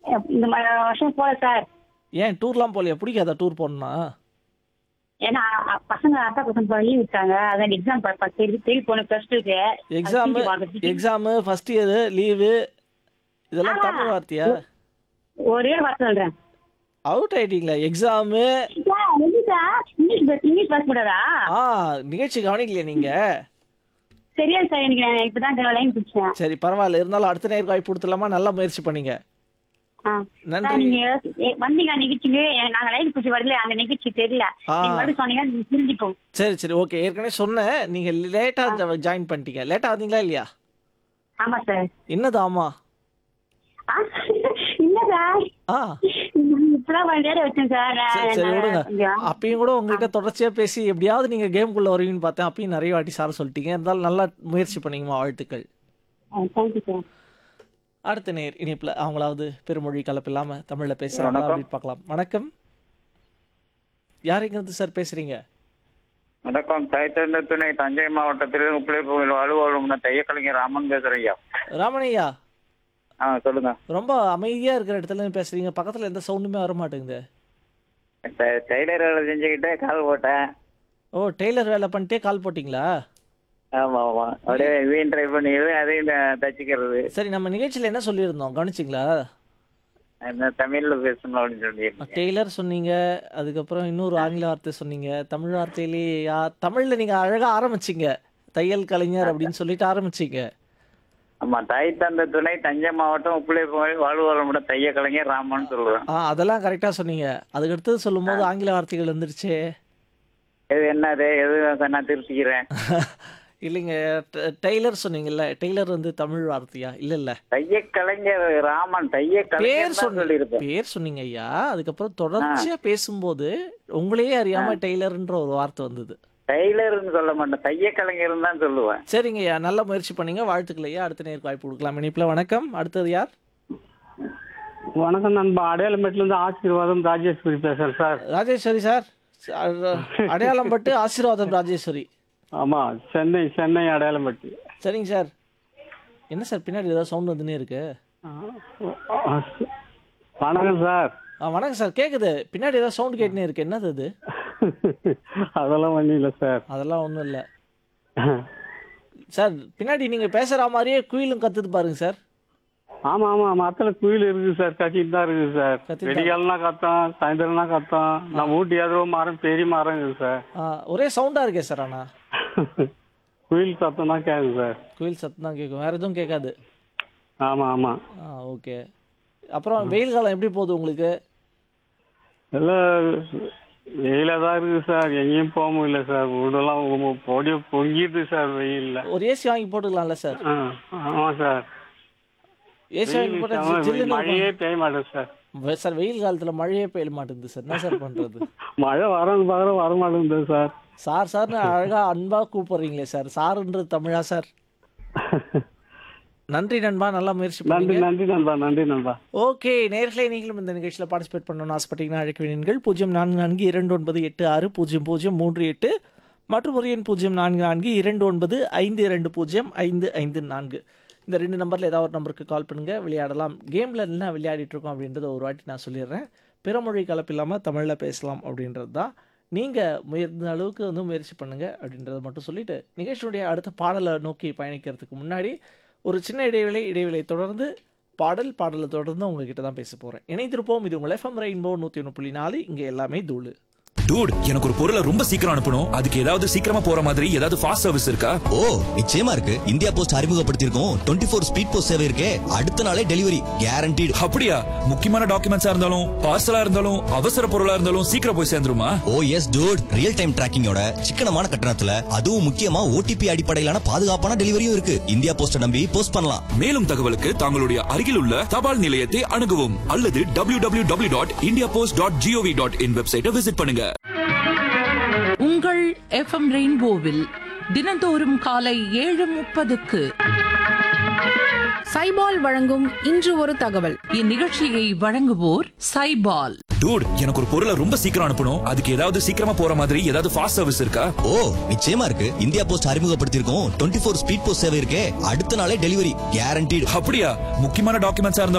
இந்த ம- வருஷம் போல சார் ஏன் டூர்லாம் போகலையா பிடிக்காதா டூர் போகணுன்னா ஏன்னா அ- பசங்க அக்கா பசங்க லீவ் விட்டாங்க அதான் எக்ஸாம் தேடி தேடி போன பிளஸ் டூக்கு exam exam first year leave இதெல்லாம் தமிழ் வார்த்தையா ஒரே வார்த்தை சொல்றேன் அவுட் ஆயிட்டீங்களா எக்ஸாமு சார், எப்படி சார்? இங்கிலீஷ் பஸ் இங்கிலீஷ் பேச கூடாதா ஆ நிகழ்ச்சி கவனிக்கலையா நீங்க சரியா சார் எனக்கு நான் இப்பதான் லைன் பிடிச்சேன் சரி பரவாயில்ல இருந்தாலும் அடுத்த நேரம் வாய்ப்பு கொடுத்துலாமா நல்லா முயற்சி பண்ணீங்க ஆ. நன்றி. சார், நீங்க எ- வந்தீங்க நிகழ்ச்சிக்கு எ- நாங்க லைன் பிடிச்சி வரல அந்த நிகழ்ச்சி தெரியல ஆ. நீங்க மட்டும் சொன்னீங்கன்னா நீங்க புரிஞ்சுப்போம் சரி சரி ஓகே ஏற்கனவே சொன்னேன் நீங்க லேட்டா ஜாயின் பண்ணிட்டீங்க லேட்டா வந்தீங்களா இல்லையா ஆமா சார் என்னது ஆமா ஆ, இல்ல சார் ஆ இப்பதான் வண்டியாட வச்சேன் சார் நான் சரி சரி விடுங்க நான் கொஞ்சம் அப்பயும் கூட உங்ககிட்ட தொடர்ச்சியா பேசி எப்படியாவது நீங்க கேம்குள்ள வருவீங்கன்னு பார்த்தேன் அப்பயும் நிறைய வாட்டி சார் சொல்லிட்டீங்க இருந்தாலும் நல்லா முயற்சி பண்ணீங்கம்மா வாழ்த்துக்கள் தேங்க்யூ சார் அடுத்த நேர் இனிப்புல அவங்களாவது பெருமொழி கலப்பு இல்லாம தமிழ்ல பேசுறாங்களா வணக்கம். அப்படின்னு பார்க்கலாம் வணக்கம் யாருங்கிறது சார் பேசுறீங்க வணக்கம் தாய்த்தந்த துணை தஞ்சை மாவட்டத்தில் உப்பிலிப்புவில் அலுவலகம் தையக்கலைஞர் ராமன் பேசுறேன் ஐயா ராமனையா ஆ சொல்லுங்க ரொம்ப அமைதியா இருக்கிற இடத்துல இருந்து பேசுறீங்க பக்கத்துல எந்த சவுண்டுமே வர மாட்டேங்குது ட- டெய்லர் வேலை செஞ்சுக்கிட்டே கால் போட்டேன் ஓ டெய்லர் வேலை பண்ணிட்டே கால் போட்டிங்களா ஆமா ஆமா அப்படியே வீண் ட்ரை பண்ணிடுது அதையும் த- தச்சுக்கிறது சரி நம்ம நிகழ்ச்சியில என்ன சொல்லியிருந்தோம் கவனிச்சிங்களா இந்த தமிழ்ல பேசணும் அப்படின்னு சொல்லியிருக்கேன் டெய்லர் சொன்னீங்க அதுக்கப்புறம் இன்னொரு ஆங்கில வார்த்தை சொன்னீங்க தமிழ் வார்த்தையிலேயே யா தமிழ்ல நீங்க அழகா ஆரம்பிச்சீங்க தையல் கலைஞர் அப்படின்னு சொல்லிட்டு ஆரம்பிச்சீங்க ஆமா தாய் தந்த துணை தஞ்சை மாவட்டம் உப்பிலிப்புவில் அலுவலகம் தையக்கலைஞர் ராமன் சொல்லுவேன் ஆ அதெல்லாம் கரெக்டா சொன்னீங்க அதுக்கு அடுத்தது சொல்லும்போது ஆங்கில வார்த்தைகள் வந்துருச்சே எது என்னது எது நான் திருத்திக்கிறேன் இல்லைங்க ட- டெய்லர் சொன்னீங்கல்ல டெய்லர் வந்து தமிழ் வார்த்தையா இல்ல இல்ல தையக்கலைஞர் ராமன் பேர் தையக்கலைஞர் சொன்ன சொல்லியிருப்பேன் பேர் சொன்னீங்க ஐயா அதுக்கப்புறம் தொடர்ச்சியா பேசும்போது உங்களையே அறியாம டெய்லர்ன்ற ஒரு வார்த்தை வந்தது டெய்லர்னு சொல்ல மாட்டேன் தையக்கலைஞர்னு தான் சொல்லுவேன் சரிங்க ஐயா நல்ல முயற்சி பண்ணீங்க வாழ்த்துக்கள் ஐயா அடுத்த நேருக்கு வாய்ப்பு கொடுக்கலாம் இனிப்புல வணக்கம் அடுத்தது யார் வணக்கம் நண்பா அடையாளமேட்ல இருந்து ஆசீர்வாதம் ராஜேஸ்வரி பேசுறேன் சார் ராஜேஸ்வரி சார் அ- அடையாளம் பட்டு ஆசீர்வாதம் ராஜேஸ்வரி ஆமா சென்னை சென்னை அடையாளம்பட்டு சரிங்க சார் என்ன சார் பின்னாடி ஏதாவது சவுண்ட் வந்துனே இருக்கு வணக்கம் சார் ஆ வணக்கம் சார் கேக்குது பின்னாடி ஏதாவது சவுண்ட் கேட்டுனே இருக்கு என்னது அது அதெல்லாம் ஒன்றும் இல்லை சார் அதெல்லாம் ஒன்றும் இல்லை சார் பின்னாடி நீங்க பேசுற மாதிரியே குயிலும் கத்துது பாருங்க சார் ஆமா ஆமா மரத்துல குயில் இருக்கு சார் கத்திட்டு தான் இருக்குது சார் கத்திட்டு வெடிகாலம்னா கத்தம் சாயந்தரம்னா கத்தம் நம்ம ஊட்டி எதிரோ மரம் பெரிய மரம் இருக்குது சார் ஆ, ஒரே சவுண்டா இருக்கே சார் ஆனா குயில் சத்தம் தான் கேட்குது சார் குயில் சத்தம் தான் கேட்கும் வேற எதுவும் கேட்காது ஆமா ஆமா ஆ ஓகே அப்புறம் வெயில் காலம் எப்படி போகுது உங்களுக்கு எல்லாம் வெயில தான் இருக்குது சார் எங்கேயும் போக முடியல சார் வீடெல்லாம் பொடி பொங்கிடுது சார் வெயில்ல ஒரு ஏசி வாங்கி போட்டுக்கலாம்ல சார் ஆ ஆமா சார் ஏசி வாங்கி வெயில் போட்டா செம ஜில்லுன்னு மழையே பெய்ய மாட்டேங்குது சார் இருக்கும். வெ- சார் வெயில் காலத்துல மழையே பெய்ய மாட்டேங்குது சார் என்ன சார் பண்றது மழை வரது பார்க்குற வர மாட்டேங்குது சார் சார் சார்னு அழகா அன்பா கூப்பிடுறீங்களே சார் சாருன்றது தமிழா சார் நன்றி நண்பா நல்லா முயற்சி நன்றி பண்ணீங்க நன்றி நண்பா நன்றி நண்பா ஓகே நேர்களே நீங்களும் இந்த நிகழ்ச்சியில் பார்ட்டிசிபேட் பண்ணணும்னு ஆசைப்பட்டீங்கன்னா அழைக்க வேண்டியீர்கள் பூஜ்ஜியம் நான்கு நான்கு இரண்டு ஒன்பது எட்டு ஆறு பூஜ்ஜியம் பூஜ்ஜியம் மூன்று எட்டு மற்றும் ஒரு எண் பூஜ்ஜியம் நான்கு நான்கு இரண்டு ஒன்பது ஐந்து இரண்டு பூஜ்ஜியம் ஐந்து ஐந்து நான்கு இந்த ரெண்டு நம்பரில் ஏதாவது ஒரு நம்பருக்கு கால் பண்ணுங்க விளையாடலாம் கேமில் என்ன விளையாடிட்டு இருக்கோம் அப்படின்றத ஒரு வாட்டி நான் சொல்லிடுறேன் பிறமொழி கலப்பு இல்லாமல் தமிழில் பேசலாம் அப்படின்றது தான் நீங்கள் முயர்ந்த அளவுக்கு வந்து முயற்சி பண்ணுங்க அப்படின்றத மட்டும் சொல்லிட்டு நிகழ்ச்சியுடைய அடுத்த பாடலை நோக்கி பயணிக்கிறதுக்கு முன்னாடி ஒரு சின்ன இடைவேளை இடைவேளை தொடர்ந்து பாடல் பாடலை தொடர்ந்து உங்ககிட்ட தான் பேச போகிறேன் இணைந்திருப்போம் இது உங்கள் எஃப்எம் ரெயின்போ நூற்றி ஒன்று புள்ளி நாலு இங்கே எல்லாமே தூளு டூட் எனக்கு ஒரு பொருளை ரொம்ப சீக்கிரம் அனுப்பணும் அதுக்கு ஏதாவது சீக்கிரமா போற மாதிரி ஏதாவது ஃபாஸ்ட் சர்வீஸ் இருக்கா ஓ நிச்சயமா இருக்கு இந்தியா போஸ்ட் அறிமுகப்படுத்தியிருக்கோம் டுவெண்ட்டி ஃபோர் ஸ்பீட் போஸ்ட் சேவை இருக்கே அடுத்த நாளே டெலிவரி கேரண்டீடு அப்படியா முக்கியமான டாக்குமெண்ட்ஸா இருந்தாலும் பார்சலா இருந்தாலும் அவசர பொருளா இருந்தாலும் சீக்கிரம் போய் சேர்ந்துருமா oh yes dude real time டிராக்கிங்கோட சிக்கனமான கட்டணத்துல அதுவும் முக்கியமா ஓடிபி அடிப்படையிலான பாதுகாப்பான டெலிவரியும் இருக்கு இந்தியா போஸ்ட நம்பி போஸ்ட் பண்ணலாம் மேலும் தகவலுக்கு தங்களுடைய அருகில் உள்ள தபால் நிலையத்தை அணுகவும் அல்லது W W W dot India post dot GOV dot in வெப்சைட்டை விசிட் பண்ணுங்க உங்கள் எஃப்எம் ரெயின்போவில் தினந்தோறும் காலை ஏழு முப்பதுக்கு சைபால் வழங்கும் இன்று ஒரு தகவல் இந்நிகழ்ச்சியை வழங்குவோர் சைபால் டூட் எனக்கு ஒரு பொருளை ரொம்ப சீக்கிரம் அனுப்பணும் அதுக்கு ஏதாவது சீக்கிரமா போற மாதிரி ஏதாவது ஃபாஸ்ட் சர்வீஸ் இருக்கா ஓ நிச்சயமா இருக்கு இந்தியா போஸ்ட் அறிமுகப்படுத்தியிருக்கோம் டுவெண்ட்டி ஃபோர் ஸ்பீட் போஸ்ட் சேவை இருக்கே அடுத்த நாளே டெலிவரி கேரண்டீடு அப்படியா முக்கியமான டாக்குமெண்ட்ஸா இருந்தாலும்